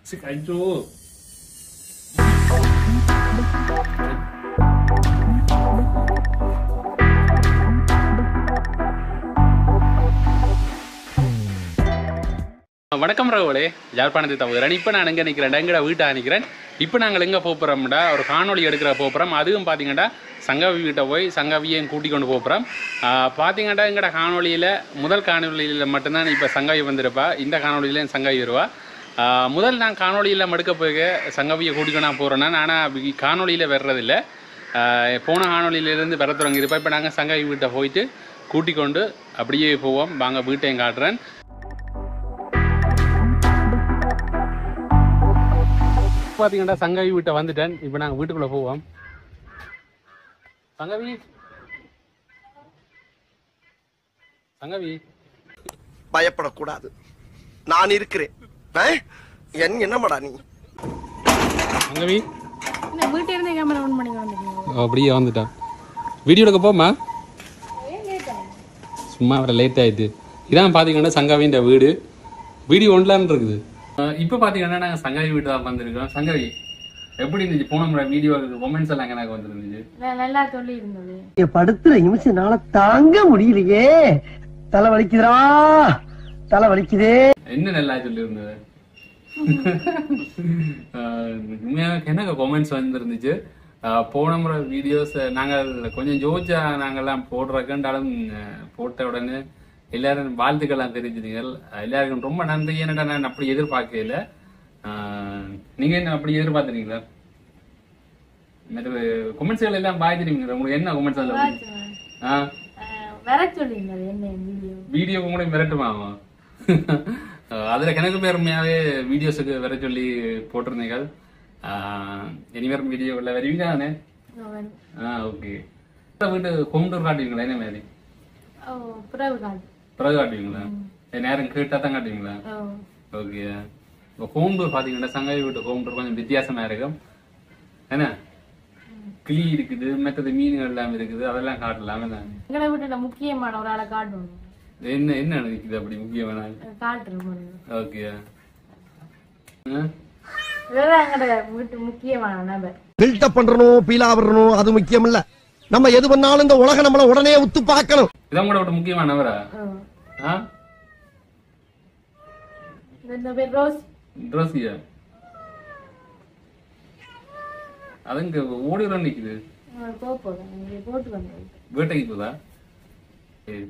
C, ஐயோ வணக்கம் ரகுவலே யாழ்ப்பாணத்தை தவிர இப்போ நான் எங்கே நிற்கிறேன் எங்கட வீட்டை நிற்கிறேன் இப்போ நாங்கள் எங்கே போகிறோம்டா ஒரு காணொளி எடுக்கிற போகிறோம் அதுவும் பார்த்தீங்கன்னா சங்கவி வீட்டை போய் சங்கவியையும் கூட்டி கொண்டு போகிறோம் பார்த்தீங்கன்னா எங்கட காணொளியில் முதல் காணொளியில் மட்டும்தான் இப்போ சங்கவி வந்திருப்பா இந்த காணொளியிலையும் சங்கவி வருவா ஆஹ் முதல் நான் காணொளியில் மடுக்க போக சங்கவியை கூட்டிக்கொண்டு நான் போகிறேன்னா ஆனால் காணொளியில் வர்றதில்லை ஆஹ் போன காணொளியிலேருந்து வர தொடங்கியிருப்பா இப்போ நாங்கள் சங்கவி வீட்டை போயிட்டு கூட்டிக் கொண்டு அப்படியே போவோம் வாங்க வீட்டையும் காட்டுறேன் பார்த்தீங்கன்னா சங்கவி வீட்டை வந்துட்டேன் இப்போ நாங்கள் வீட்டுக்குள்ளே போவோம் சங்கவி சங்கவி பயப்படக்கூடாது நான் இருக்கிறேன் ஆ? என் என்னமாடா நீ சங்கவி இந்த வீட்டை இருந்து கேமரா ஆன் பண்ணி வந்துருக்கீங்க அப்படியே வந்துட்டான் வீடியோ எடுக்க போமா சும்மா வர லேட் ஆயிட்டு இதான் பார்த்தீங்கன்னா சங்கவின்ற வீடு வீடியோ ஒன்லான் இருக்குது இப்போ பார்த்தீங்கன்னா நாங்கள் சங்கவி வீட்டு தான் வந்திருக்கோம் சங்கவி எப்படி இருந்துச்சு போன முறை வீடியோ கொமெண்ட்ஸ் எல்லாம் எனக்கு வந்துருந்துச்சு நான் நல்லா சொல்லி இருந்தது இங்க படுத்துற நிமிஷம் என்னால தாங்க முடியலையே தலை வலிக்குதுடா தலை வலிக்குதே என்ன நல்லா சொல்லியிருந்தது ஆஹ் உண்மையாக எனக்கு கொமெண்ட்ஸ் வந்துருந்துச்சு ஆஹ் போன முறை வீடியோஸ் நாங்கள் கொஞ்சம் ஜோஜா நாங்கெல்லாம் போடுறக்கண்டாலும் போட்ட உடனே எல்லாரும் வாழ்த்துக்கள்லாம் தெரிஞ்சுனீங்கள் எல்லாருக்கும் ரொம்ப நன்றி ஏன்னா நான் அப்படி எதிர்பார்க்கல ஆஹ் நீங்க என்ன அப்படி எதிர்பார்த்துறீங்களா மற்ற கொமெண்ட்ஸ்கள் எல்லாம் பாய்ச்சிருவீங்க உங்களுக்கு என்ன கொமெண்ட்ஸ் எல்லாம் ஆ அஹ் வர சொல்லி இருந்தது என்ன வீடியோ வீடியோ கூட மிரட்டுமா அவன்? அஹ் அதுல கணக்கு பேருமையாவே வீடியோஸுக்கு வர சொல்லி போட்டிருந்தீங்க இனிவரும் வீடியோவில் வருவீங்க தானே ஆ ஓகே வீட்டு ஹோம் டூர் காட்டுவீங்களா என்ன மாதிரி ஓ புறவு காடு பிறகு காட்டுவீங்களா நேரம் கேட்டா தான் காட்டுவீங்களா ஓ ஓகே இப்போ ஹோம் டூர் பார்த்தீங்கன்னா சங்காய் வீட்டு ஹோம் டூர் கொஞ்சம் வித்தியாசமா இருக்கும் என்ன கிளி இருக்குது மற்றது மீன்கள் எல்லாம் இருக்குது அதெல்லாம் காட்டலாம் என்ன எங்களை வீட்டுல முக்கியமான ஒரு ஆளை காட்டணும் என்ன என்ன நினைக்குது அப்படி முக்கியமான காட்டுறோம் ஓகே இதுதான் எங்களோட வீட்டு முக்கியமான நபர் பில்டப் பண்றணும் பீலா விடணும் அது முக்கியம் இல்ல நம்ம எது பண்ணாலும் இந்த உலகம் நம்மள உடனே உத்து பார்க்கணும் இதான் கூட ஒரு முக்கியமானவரா ஓ ஆ இந்த பேர் ரோஸ் ட்ரோசியா அதுங்க ஓடிடுற நிக்குது போக போதும் இங்கே போட்டு வந்தது வேட்டைக்கு போதா சரி.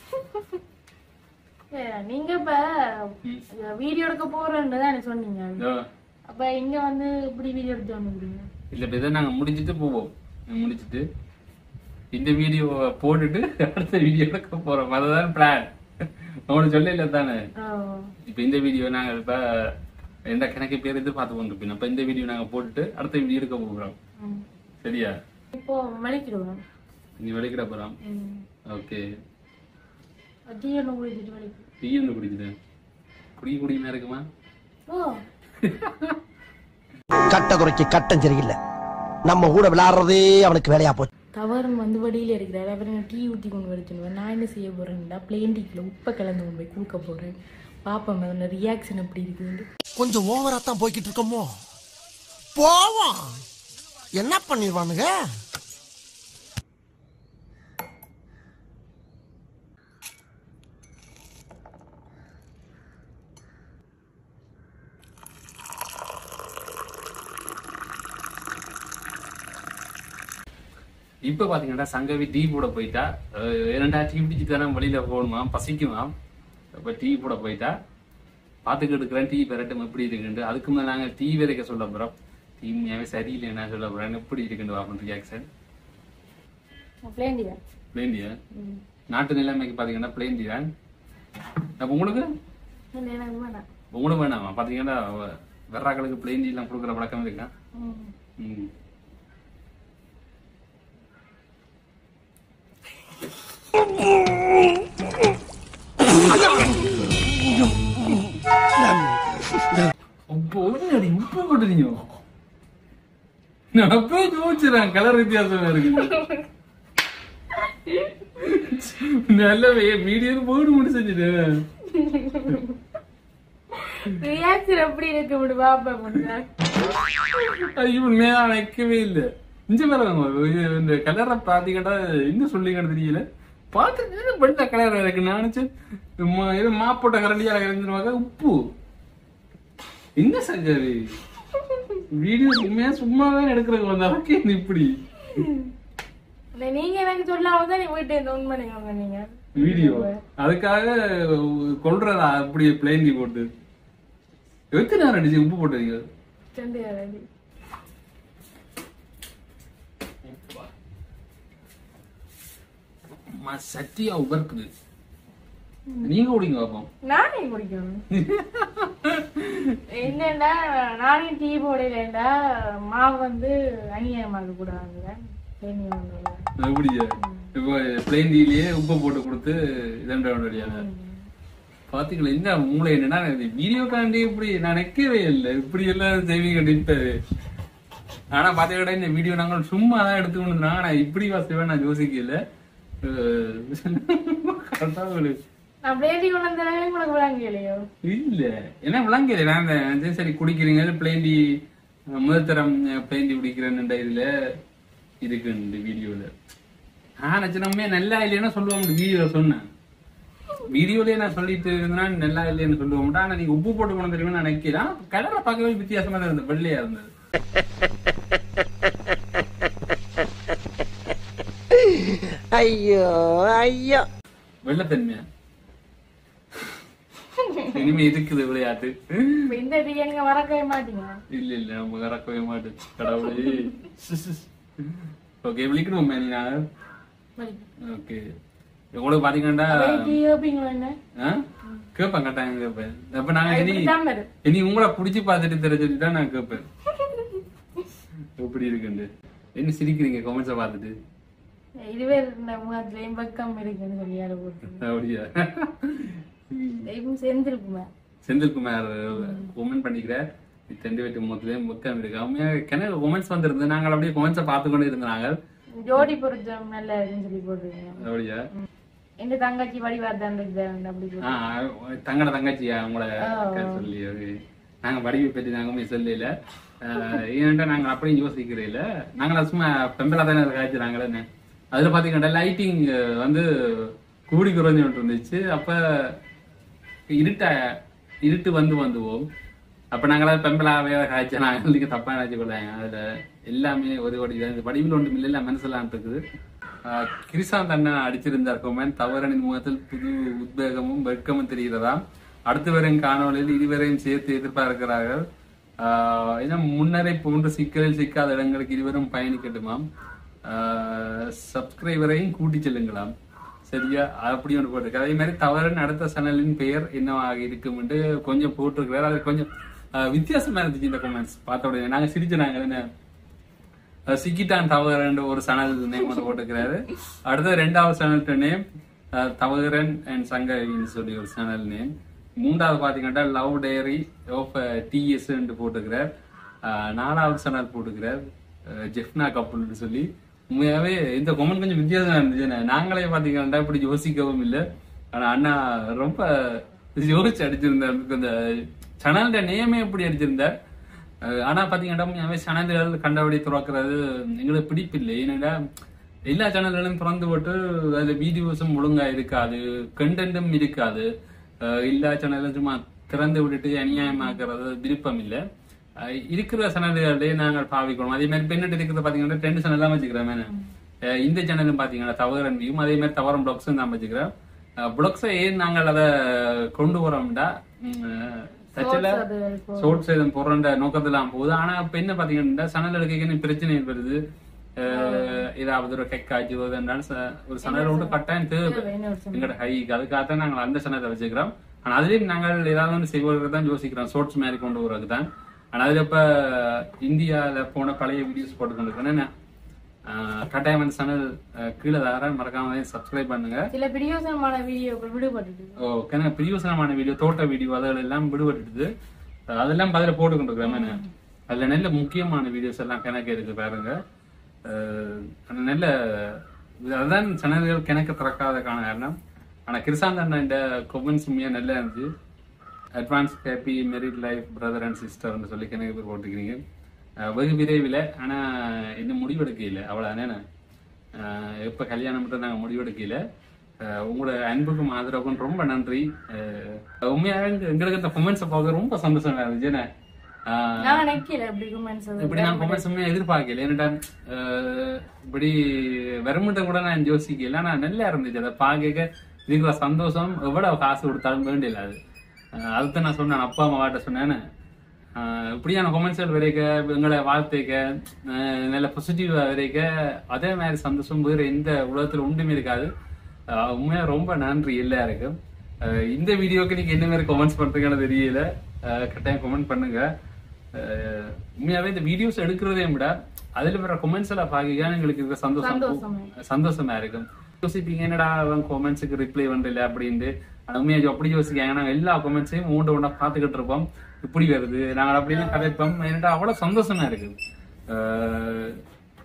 ஏ, நீங்க இப்ப வீடியோ எடுக்க போறேன்னு தான் எனக்கு சொன்னீங்க இதோ, அப்ப இங்க வந்து இப்படி வீடியோ எடுத்து வந்துருக்கீங்க இல்ல இப்ப இதை நாங்க முடிச்சிட்டு போவோம் முடிச்சிட்டு இந்த வீடியோவை போட்டுட்டு அடுத்த வீடியோ எடுக்க போறோம் அதுதான் பிளான் உங்களுக்கு சொல்லல தானே ஓ இப்ப இந்த வீடியோ நாங்க இப்ப எந்த கணக்கு பேர் இது பார்த்து கொண்டிருப்போம் அப்ப இந்த வீடியோ நாங்க போட்டுட்டு அடுத்த வீடியோ எடுக்க போகிறோம் ம். சரியா இப்போ மலிக்கிடுவோம் நீ வெளிக்கிட போறோம் ம் ஓகே டீ ஒன்று குடிச்சிட்டு வலிக்கு டீ ஒன்று குடிச்சிட்டேன் குடி குடியுமா இருக்குமா ஓ கட்ட குறைக்கு கட்டம் சரியில்லை நம்ம கூட விளையாடுறதே அவனுக்கு வேலையா போச்சு தவறும் வந்து வழியில் இருக்கிறாரு அவர் என்ன டீ ஊற்றி கொண்டு வர சொல்லுவேன் நான் என்ன செய்ய போறேன்டா பிளேன் டீக்கில் உப்பை கலந்து கொண்டு போய் கொடுக்க போறேன் பாப்போம் அவன ரியாக்ஷன் எப்படி இருக்குன்னு கொஞ்சம் ஓவரா தான் போய்கிட்டு இருக்கோமோ போவோம் என்ன பண்ணிடுவானுங்க இப்ப பாத்தீங்கன்னா சங்கவி டீ போட போயிட்டா அஹ் இரண்டா டீ பிடிச்சிட்டு தானே வெளியில போகணுமா பசிக்குமாம் இப்ப டீ போட போயிட்டா பாத்துக்கிட்டு இருக்கிறேன் டீ பெரட்டும் எப்படி இருக்குன்னு அதுக்கு மேல நாங்க டீ விதைக்க சொல்ல போறோம் டீ உண்மையாவே சரியில்லை என்ன சொல்ல போறேன் எப்படி இருக்குன்னு வாப்பன் ரியாக்ஷன் பிளேன் டீ தான் பிளேண்டியா நாட்டு நிலைமைக்கு பாத்தீங்கன்னா பிளேண்டி தான் அப்ப உங்களுக்கு இல்லை எனக்கு வேணாம் உங்களுக்கு வேணாமா பாத்தீங்கன்னா வெறாக்களுக்கு பிளேண்டி எல்லாம் கொடுக்குற பழக்கம் இருக்கா ம். ம். அப்போ என்னடி உப்பு போட்டுறீங்க நான் அப்பவே யோசிச்சுறேன் கலர் வித்தியாசம் இருக்கு நல்ல வீடியோ போட்டு முடிச்சு ரியாக்ஷன் எப்படி இருக்கு இப்படி பாப்பா முடிஞ்சா இவன் மேல வைக்கவே இல்லை இஞ்ச மேல இந்த கலரை பாத்தீங்கன்னா என்ன சொல்லிங்கன்னு தெரியல பார்த்து வெள்ள கலர் இருக்கு நான் நினைச்சேன் ம- ஏதோ மாப்போட்ட கரண்டியா இறந்துருவாங்க உப்பு என்ன சங்கரி வீடியோ உண்மையா சும்மா தான் எடுக்கிறதுக்கு வந்தாலும் என்ன இப்படி இல்ல, நீங்க எனக்கு சொல்லாம தான் நீ வீட்டு இந்த உண்மை நீங்க நீங்க வீடியோ அதுக்காக கொள்றதா அப்படி பிளேன் போட்டு எத்தனை நேரம் அடிச்சு உப்பு போட்டீங்க ரெண்டு ரெடி அம்மா, சட்டியா உபர்க்குது நீங்க ஓடிங்க பாப்போம் நானே குடிக்கணும் என்னன்னா நானே டீ போடலண்டா மாவு வந்து அநியாயமாக கூடாதுல எப்படியா இப்போ பிளேன் டீலயே உப்பு போட்டு கொடுத்து இதன்ற வழியாக பாத்தீங்களா என்ன மூளை என்னன்னா வீடியோ காண்டி இப்படி நான் நிக்கவே இல்லை இப்படி எல்லாம் செய்வீங்க நிற்பாரு ஆனா பாத்தீங்கன்னா இந்த வீடியோ நாங்கள் சும்மா தான் எடுத்துக்கணும் ஆனா இப்படி வாசிவே நான் யோசிக்கல கரெக்டா ஒரு நான் பிளேட்டி கொண்டு வந்தே உங்களுக்கு விளங்கலையோ இல்ல என்ன விளங்கல நான் இந்த சரி குடிக்கிறீங்க பிளேன் டீ முதல் தரம் பிளேன் டீ குடிக்கிறேன்னு இதுல இருக்கு இந்த வீடியோல ஆஹ் நச்சனமே நல்லா இல்லைன்னா சொல்லுவோம் வீடியோல சொன்னேன் வீடியோலயே நான் சொல்லிட்டு இருந்தேன்னா நல்லா இல்லைன்னு சொல்லுவோம் ஆனா நீங்க உப்பு போட்டு கொண்டு தெரியுமா நான் நினைக்கிறேன் கலரை பார்க்கவே வித்தியாசமா தான் இருந்தது வெள்ளையா இருந்தது ஐயோ ஐயோ வெள்ளத்தன்மையா இனிமே இருக்குது விளையாட்டு இப்ப இந்த டீ நீங்க மறக்கவே மாட்டீங்க இல்ல இல்ல நம்ம கறக்கவே மாட்டேன் கடவுளே ஓகே விழிக்கணும் நீ நான் ஓகே உங்களுக்கு பாத்தீங்கன்னா டீ வைப்பீங்களா என்ன ஆ? கேட்பேன் கட்டாயம் கேட்பேன் அப்ப நாங்க இனி இப்படித்தான் வரும். இனி உங்களை புடிச்சு பார்த்துட்டு தெரிஞ்சுட்டு தான் நான் கேட்பேன் எப்படி இருக்குண்டு என்ன சிரிக்கிறீங்க கமெண்ட்ஸை பார்த்துட்டு இதுவே இந்த முகத்துலயும் பக்கம் இருக்குன்னு சொல்லி யாரு போட்டு அப்படியா இப்போ செஞ்சிருக்குமே செந்தில்குமார் உமன் பண்ணிக்கிற தெண்டு வெட்டி முகத்துலயும் முக்கம் இருக்கு அவங்க கிணறு கொமெண்ட்ஸ் வந்திருந்து நாங்கள் அப்படியே கொமெண்ட்ஸை பார்த்து கொண்டு இருந்தாங்க ஜோடி பொருத்தம் நல்லா இருக்குன்னு சொல்லி போட்டுருக்கீங்க அப்படியா எங்க தங்கச்சி வடிவாதான் இருக்குது அப்படி போட்டு ஆ, தங்கட தங்கச்சியா உங்கள சொல்லி அது நாங்க வடிவை பற்றி நாங்க சொல்லல ஏன்டா நாங்க அப்படியும் யோசிக்கிறே இல்ல நாங்களா சும்மா பெம்பலா தானே காய்ச்சிறாங்களே அதுல பாத்தீங்கன்னா லைட்டிங் வந்து கூடி குறைஞ்சு இருந்துச்சு அப்ப இருட்ட இருட்டு வந்து வந்துவோம் அப்ப நாங்களா பெம்பலாவே காய்ச்ச நாங்க நீங்க தப்பா நினைச்சு கொள்ளாங்க அதுல எல்லாமே ஒரு ஒரு இது வடிவில் ஒன்றும் இல்லை எல்லாம் மனசுலாம் இருக்குது ஆஹ் கிரிசாந்த் அண்ணன் அடிச்சிருந்தார் கொமெண்ட் தவறனின் முகத்தில் புது உத்வேகமும் வெட்கமும் தெரிகிறதா அடுத்து வரும் காணொலியில் இதுவரையும் சேர்த்து எதிர்பார்க்கிறார்கள் ஆஹ் ஏன்னா முன்னரை போன்ற சிக்கலில் சிக்காத இடங்களுக்கு இருவரும் பயணிக்கட்டுமாம் சப்ஸ்கிரைபரையும் கூட்டி செல்லுங்களாம் சரியா அப்படி ஒன்று போட்டிருக்கு அதே மாதிரி தவறன் அடுத்த சேனலின் பெயர் என்னவாக இருக்கும் என்று கொஞ்சம் போட்டிருக்கிறார் அது கொஞ்சம் ஆஹ் வித்தியாசமா இருந்துச்சு இந்த கமெண்ட்ஸ் பார்த்த உடனே நாங்க சிரிச்சு நாங்க என்ன அஹ் சிக்கிட்டான் தவகரன் ஒரு சேனல் நேம் ஒன்று போட்டுக்கிறாரு அடுத்த ரெண்டாவது சேனல் நேம் தவகரன் அண்ட் சங்கரின்னு சொல்லி ஒரு சேனல் நேம் மூன்றாவது பாத்தீங்கன்னா லவ் டைரி ஆஃப் டிஎஸ் போட்டுக்கிறார் அஹ் நாலாவது சேனல் போட்டுக்கிறார் அஹ் ஜெஃப்னா கப்புல்னு சொல்லி உண்மையாவே இந்த கொமெண்ட் கொஞ்சம் வித்தியாசமா இருந்துச்சு நா- நாங்களே பாத்தீங்கன்னா இப்படி யோசிக்கவும் இல்லை ஆனா அண்ணா ரொம்ப யோசிச்சு அடிச்சிருந்தார் இந்த சேனல்ட நேமே எப்படி அடிச்சிருந்தார் அஹ் ஆனா பாத்தீங்கன்னா சேனல்கள் கண்டபடி துறக்கிறது எங்களுக்கு பிடிப்பில்லை ஏன்னா எல்லா சேனல்களும் திறந்து போட்டு அதுல வீடியோஸும் ஒழுங்கா இருக்காது கண்டென்ட்டும் இருக்காது அஹ் எல்லா சேனலும் சும்மா திறந்து விட்டுட்டு அநியாயமாக்குறது விருப்பம் இல்லை அஹ் இருக்கிற சேனல்களே நாங்கள் பாவிக்கணும் அதே மாதிரி பெண்ணிட்டு இருக்கிறது பாத்தீங்கன்னா ரெண்டு சேனல் தான் வச்சுக்கிறோம் மேன இந்த சேனலும் பாத்தீங்கன்னா தவறன் வியூம் அதே மாதிரி தவறம் பிளாக்ஸும் தான் வச்சுக்கிறோம் பிளாக்ஸை ஏன் நாங்கள் அதை கொண்டு வரோம்டா சச்சில அது சோட் சேதம் போடுற நோக்கத்தெல்லாம் போகுது ஆனா இப்ப என்ன பாத்தீங்கன்னா சனல் எடுக்க பிரச்சனை வருது அஹ் ஏதாவது ஒரு ஹெக் ஆச்சு வருதுன்றாலும் ச- ஒரு சனல் விட்டு கட்டாயம் தேவை என்ன ஒரு எங்களோட ஹைக்கு அதுக்காகத்தான் நாங்கள் அந்த சனத்தை வச்சுக்கிறோம் ஆனா அதுலயும் நாங்கள் ஏதாவது ஒன்று செய்வதற்கு தான் யோசிக்கிறோம் ஷோர்ட்ஸ் மாதிரி கொண்டு வரதுக்கு தான் ஆனா அதுல இப்ப இந்தியால போன பழைய வீடியோஸ் போட்டு கொண்டு இருக்கேன் என்ன அஹ் கட்டாயம் அந்த சேனல் கீழே தரேன் மறக்காம சப்ஸ்கிரைப் பண்ணுங்க சில பிரியோசனமான வீடியோக்கள் விடுபட்டுது ஓ கிணறு பிரியோசனமான வீடியோ தோட்ட வீடியோ அதில் எல்லாம் விடுபட்டுது அதெல்லாம் பதில போட்டு கொண்டு இருக்கிறேன் அதுல நல்ல முக்கியமான வீடியோஸ் எல்லாம் கிணக்கு இருக்கு பாருங்க அஹ் ஆனா நல்ல அதுதான் சேனல்கள் கிணக்கு திறக்காத காரணம் ஆனா கிருசாந்த் அண்ணன் கொமெண்ட்ஸ் உண்மையா நல்லா இருந்துச்சு advance happy married life brother and சிஸ்டர்னு சொல்லி கிணக்கு பேர் போட்டிருக்கிறீங்க அஹ் வெகு விரைவில் ஆனால் இன்னும் முடிவெடுக்கல அவ்வளோதானே எப்போ கல்யாணம் மட்டும் நாங்கள் முடிவெடுக்கல அஹ் உங்களோட அன்புக்கும் ஆதரவுக்கும் ரொம்ப நன்றி அஹ் உண்மையாக எங்க- எங்களுக்கு இந்த கொமெண்ட்ஸை பார்க்க ரொம்ப சந்தோஷமா இருந்துச்சு என்ன அஹ் நான் நினைக்கல அப்படி கமெண்ட்ஸ் இப்படி நான் கொமெண்ட்ஸ் எதிர்பார்க்கல என்னடா அஹ் இப்படி வருமுட்ட கூட நான் யோசிக்கல நான் நல்லா இருந்துச்சு அதை பார்க்க இருக்கிற சந்தோஷம் எவ்வளவு காசு கொடுத்தாலும் வேண்டியல அது அஹ் அதுதான் நான் சொன்னேன் அப்பா அம்மாட்ட சொன்னேன்னு அஹ் இப்படியான கொமெண்ட்ஸ்கள் வரைக்க எங்களை வாழ்த்தைக்க அஹ் நல்ல பாசிட்டிவா வரைக்க அதே மாதிரி சந்தோஷம் வேற எந்த உலகத்துல ஒன்றுமே இருக்காது அஹ் உண்மையா ரொம்ப நன்றி எல்லாருக்கும் அஹ் இந்த வீடியோக்கு நீங்க என்ன மாதிரி கமெண்ட்ஸ் பண்றீங்கன்னு தெரியல அஹ் கட்டாயம் கமெண்ட் பண்ணுங்க அஹ் உண்மையாவே இந்த வீடியோஸ் எடுக்கிறதே விட அதுல வர கொமெண்ட்ஸ் எல்லாம் பாக்க எங்களுக்கு இருக்கிற சந்தோஷம் சந்தோஷமே. சந்தோஷமா இருக்கும் யோசிப்பீங்க என்னடா அவன் கொமெண்ட்ஸுக்கு ரிப்ளை பண்ணல அப்படின்ட்டு ஆனா உண்மையா அப்படி யோசிக்காங்க நாங்க எல்லா கொமெண்ட்ஸையும் மூண்டு ஒன்றா பார்த்துக்கிட்டு இருப்போம் இப்படி வருது நாங்க அப்படின்னு கதைப்போம் என்னடா அவ்வளவு சந்தோஷமா இருக்கு அஹ்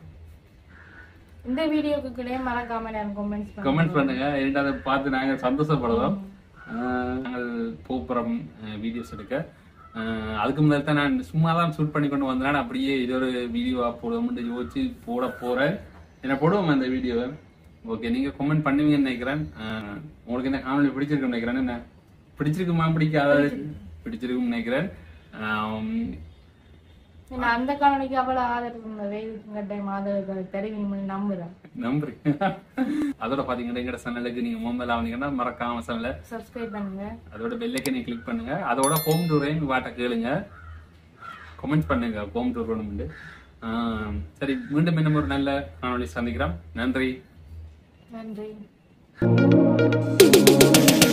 இந்த வீடியோக்கு கீழே மறக்காம நான் கமெண்ட்ஸ் பண்ணுங்க கமெண்ட் பண்ணுங்க என்னடா அதை பார்த்து நாங்க சந்தோஷப்படுவோம் அஹ் நாங்கள் போப்புறம் வீடியோஸ் எடுக்க அஹ் அதுக்கு முதல்ல தான் நான் சும்மா தான் ஷூட் பண்ணி கொண்டு வந்தேன் அப்படியே இது ஒரு வீடியோவா போடுவோம்னு யோசிச்சு போட போறேன் என்ன போடுவோம் அந்த வீடியோவை ஓகே நீங்க கமெண்ட் பண்ணுவீங்கன்னு நினைக்கிறேன் அஹ் உங்களுக்கு என்ன காணொலி பிடிச்சிருக்குன்னு நினைக்கிறேன் என்ன பிடிச்சிருக்குமா பிடிக்காத பிடிச்சிருக்கும்னு நினைக்கிறேன் ஆம், நான் அந்த காணொலிக்கு அவ்வளவு ஆதரவு இருந்தது கட்டாயம் ஆதரவு தெரிவிங்கன்னு நம்புறேன் நம்புறேன் அதோட பாத்தீங்கன்னா எங்கட சேனலுக்கு நீங்க மொபைல் ஆவீங்கன்னா மறக்காம சேனலை சப்ஸ்கிரைப் பண்ணுங்க அதோட பெல்லைக்கனை கிளிக் பண்ணுங்க அதோட ஹோம் டூரையும் வாட்ட கேளுங்க கமெண்ட் பண்ணுங்க ஹோம் டூர் வேணும்னு ஆஹ் சரி மீண்டும் இன்னும் ஒரு நல்ல காணொளி சந்திக்கிறோம் நன்றி நன்றி